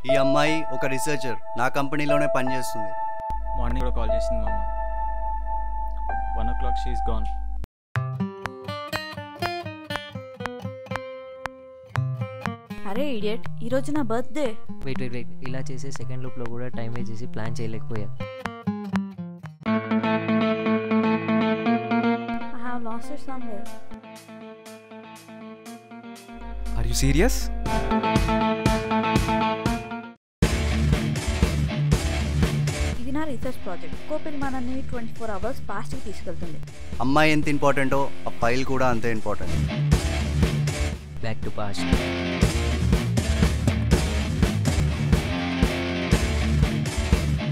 ఈ అమ్మాయి ఒక రీసెర్చర్ నా కంపెనీలోనే పనిచేస్తుంది మార్నింగ్ కూడా కాల్ చేసింది మామ one o'clock she is gone అరే ఇడియట్ ఈరోజు నా బర్త్డే వెయిట్ వెయిట్ వెయిట్ ఇలా చేసే సెకండ్ లూప్లో కూడా టైం వేస్ట్ చేసి ప్లాన్ చేయలేకపోయా I have lost it somewhere are you serious ఇది నా రీసెర్చ్ ప్రాజెక్ట్ కోపిల్ మనల్ని ట్వంటీ ఫోర్ అవర్స్ పాస్ట్కి తీసుకెళ్తుంది అమ్మాయి ఎంత ఇంపార్టెంటో ఆ ఫైల్ కూడా అంతే ఇంపార్టెంట్ బ్యాక్ టు పాస్ట్